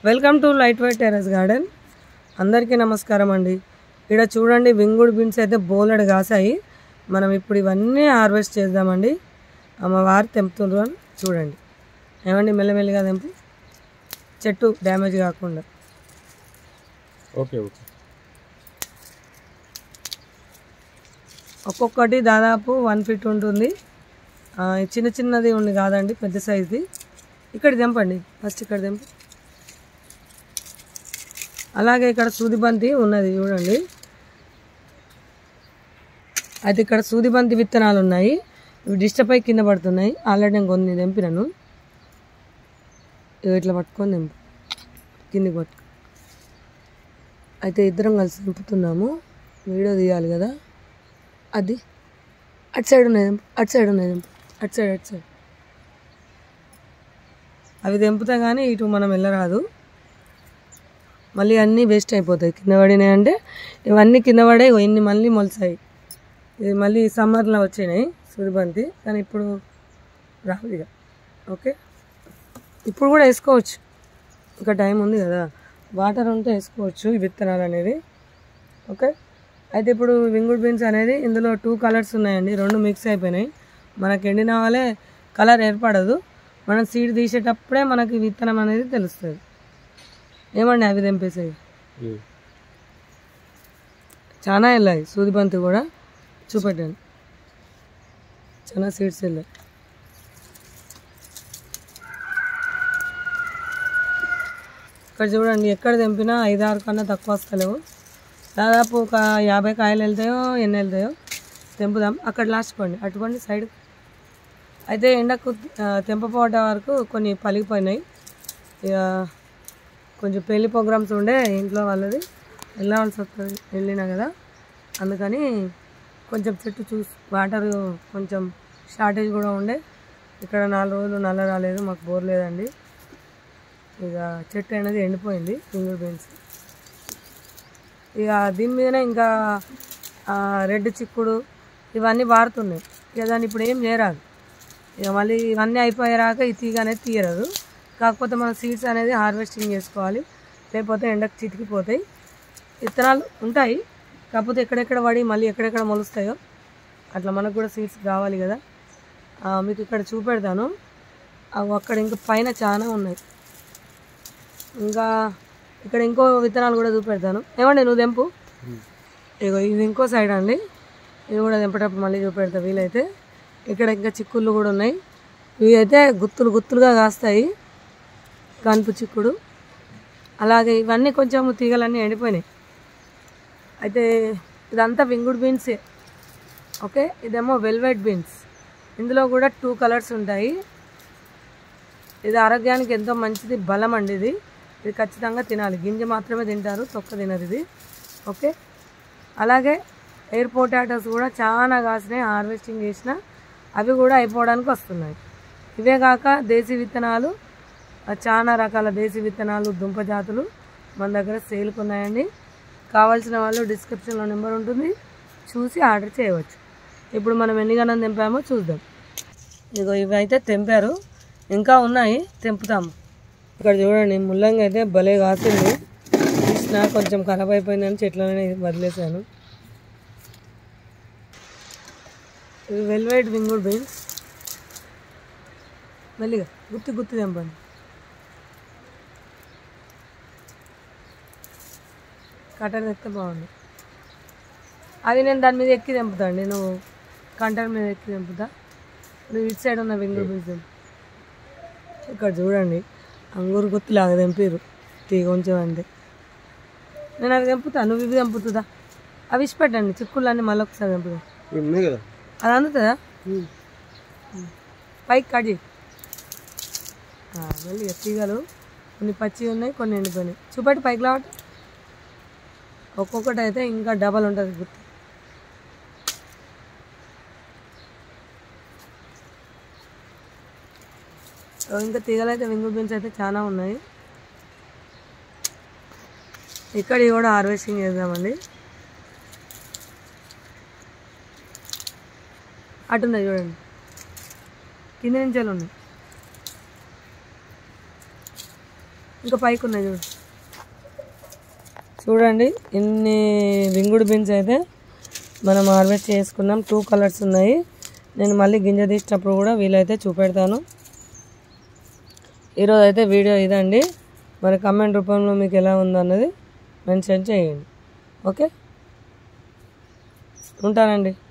welcome to light weight terrace garden అందరికీ నమస్కారం అండి ఇక్కడ చూడండి వింగుడు బీన్స్ అయితే బోలెడు కాసాయి మనం ఇప్పుడు ఇవన్నీ హార్వెస్ట్ చేద్దామండి అమ్మ వారు తెంపుతుండ్రు అని చూడండి ఏమండి మెల్లమెల్లిగా తెంపు చెట్టు డ్యామేజ్ కాకుండా ఓకే ఓకే ఒక్కొక్కటి దాదాపు వన్ ఫీట్ ఉంటుంది ఆ, ఈ చిన్న చిన్నది ఉంది కాదండి పెద్ద సైజుది ఇక్కడ తెంపండి ఫస్ట్ ఇక్కడ తెంపు అలాగే ఇక్కడ సూదిబంతి ఉన్నది చూడండి అయితే ఇక్కడ సూదిబంతి విత్తనాలు ఉన్నాయి ఇవి డిస్టర్బ్ అయి కింద పడుతున్నాయి ఆల్రెడీ నేను కొన్ని తెంపినాను ఇవి ఇట్లా పట్టుకొని తెంపు కిందికి పట్టుకో అయితే ఇద్దరం కలిసి తెంపుతున్నాము వీడియో తీయాలి కదా అది అటు సైడ్ ఉన్నది తెంపు అటు సైడ్ ఉన్నది తెంపు అటు సైడ్ అటు సైడ్ అవి తెంపుతా కానీ ఇటు మనం వెళ్ళరాదు మళ్ళీ అన్నీ వేస్ట్ అయిపోతాయి కింద పడినాయి అంటే ఇవన్నీ కింద పడే ఇన్ని మళ్ళీ మొలిసాయి ఇది మళ్ళీ సమ్మర్లో వచ్చినాయి సూర్యబంతి కానీ ఇప్పుడు రావు ఇక ఓకే ఇప్పుడు కూడా వేసుకోవచ్చు ఇంకా టైం ఉంది కదా వాటర్ ఉంటే వేసుకోవచ్చు ఈ విత్తనాలు అనేది ఓకే అయితే ఇప్పుడు వింగుడ్ బీన్స్ అనేది ఇందులో టూ కలర్స్ ఉన్నాయండి రెండు మిక్స్ అయిపోయినాయి మనకి ఎండిన వాళ్ళే కలర్ ఏర్పడదు మనం సీడ్ తీసేటప్పుడే మనకి విత్తనం అనేది తెలుస్తుంది ఏమండి అవి తెంపేసాయి చాలా వెళ్ళాయి సూదిబంతి కూడా చూపెట్టండి చాలా సీడ్స్ వెళ్ళాయి ఇక్కడ చూడండి ఎక్కడ తెంపినా ఐదు ఆరు కన్నా తక్కువ వస్తలేవు దాదాపు ఒక యాభై కాయలు వెళ్తాయో ఎన్ని వెళ్తాయో తెంపుదాం అక్కడ లాస్ట్ పండి అటువంటి సైడ్ అయితే ఎండకు ఆ, తెంపపోవటం వరకు కొన్ని పలిగిపోయినాయి ఇక కొంచెం పెళ్లి ప్రోగ్రామ్స్ ఉండే ఇంట్లో వాళ్ళది వెళ్ళవలసి వస్తుంది వెళ్ళినా కదా అందుకని కొంచెం చెట్టు చూసి వాటర్ కొంచెం షార్టేజ్ కూడా ఉండే ఇక్కడ నాలుగు రోజులు నల్ల రాలేదు మాకు బోర్ లేదండి ఇక చెట్టు అనేది ఎండిపోయింది సింగిల్ బీన్స్ ఇక దీని మీదనే ఇంకా ఆ, రెడ్ చిక్కుడు ఇవన్నీ వాడుతున్నాయి ఇక దాన్ని ఇప్పుడు ఏం చేయరాదు ఇక మళ్ళీ ఇవన్నీ అయిపోయాక ఈ తీగ అనేది తీయరాదు కాకపోతే మన సీడ్స్ అనేది హార్వెస్టింగ్ చేసుకోవాలి లేకపోతే ఎండకు చితికిపోతాయి విత్తనాలు ఉంటాయి కాకపోతే ఎక్కడెక్కడ పడి మళ్ళీ ఎక్కడెక్కడ మొలుస్తాయో అట్లా మనకు కూడా సీడ్స్ కావాలి కదా ఆ, మీకు ఇక్కడ చూపెడతాను అవి అక్కడ ఇంకా పైన చాలా ఉన్నాయి ఇంకా ఇక్కడ ఇంకో విత్తనాలు కూడా చూపెడతాను ఏమండి నువ్వు తెంపు ఇగో ఇది ఇంకో సైడ్ అండి ఇది కూడా తెంపేటప్పుడు మళ్ళీ చూపెడతా వీలైతే ఇక్కడ ఇంకా చిక్కుళ్ళు కూడా ఉన్నాయి ఇవి అయితే గుత్తులు గుత్తులుగా కాస్తాయి కనుపు చిక్కుడు అలాగే ఇవన్నీ కొంచెం తీగలన్నీ ఎండిపోయినాయి అయితే ఇదంతా వింగుడ్ బీన్సే ఓకే ఇదేమో వెల్వెట్ బీన్స్ ఇందులో కూడా టూ కలర్స్ ఉంటాయి ఇది ఆరోగ్యానికి ఎంతో మంచిది బలం అండి ఇది ఇది ఖచ్చితంగా తినాలి గింజ మాత్రమే తింటారు తొక్క తినరు ఇది ఓకే అలాగే ఎయిర్ పొటాటోస్ కూడా చాలా కాసినాయి హార్వెస్టింగ్ చేసిన అవి కూడా అయిపోవడానికి వస్తున్నాయి ఇవే కాక దేశీ విత్తనాలు ఆ, చాలా రకాల దేశీ విత్తనాలు దుంప జాతులు మన దగ్గర సేల్కి ఉన్నాయండి కావాల్సిన వాళ్ళు డిస్క్రిప్షన్లో నెంబర్ ఉంటుంది చూసి ఆర్డర్ చేయవచ్చు ఇప్పుడు మనం ఎన్ని గణం తెంపామో చూద్దాం ఇగో ఇవి అయితే తెంపారు ఇంకా ఉన్నాయి తెంపుతాము ఇక్కడ చూడండి ముల్లంగా అయితే భలే కాసింది తీసిన కొంచెం ఖరాబ్ అయిపోయిందని చెట్లనే వదిలేసాను ఇవి వెల్వెట్ వింగుడ్ బీన్స్ మెల్లిగా గుత్తి గుత్తి తెంపండి కటర్ తెస్తే బాగుంది అది నేను దాని మీద ఎక్కి తెంపుతాను నేను కంటర్ మీద ఎక్కి తెంపుతా నువ్వు ఇటు సైడ్ ఉన్న వింగుడ్ బీన్స్ తెంపు ఇక్కడ చూడండి అంగూరు గుత్తిలాగా తెంపారు తీగ కొంచెం అంతే నేను అవి తెంపుతా నువ్వు ఇవి తెంపుతుందా అవి ఇచ్చి పెట్టండి చిక్కులన్నీ మళ్ళీ ఒకసారి తెంపుదా ఉన్నాయి కదా అది అందుతుందా పైకి కట్ చేయి ఆ, మళ్ళీ ఇక తీగలు కొన్ని పచ్చి ఉన్నాయి కొన్ని ఎండిపోయినాయి చూపెట్టి పైకి లావట ఒక్కొక్కటి అయితే ఇంకా డబల్ ఉంటుంది గుర్తు సో ఇంకా తీగలు అయితే వింగు బీన్స్ అయితే చాలా ఉన్నాయి ఇక్కడ కూడా హార్వెస్టింగ్ చేద్దామండి అటున్నాయి చూడండి కింద నుంచి ఉన్నాయి ఇంకా పైకి ఉన్నాయి చూడు చూడండి ఇన్ని వింగుడు బీన్స్ అయితే మనం హార్వెస్ట్ చేసుకున్నాం టూ కలర్స్ ఉన్నాయి నేను మళ్ళీ గింజ తీసినప్పుడు కూడా వీలైతే చూపెడతాను ఈరోజు అయితే వీడియో ఇదండి మరి కమెంట్ రూపంలో మీకు ఎలా ఉందన్నది మెన్షన్ చేయండి ఓకే ఉంటానండి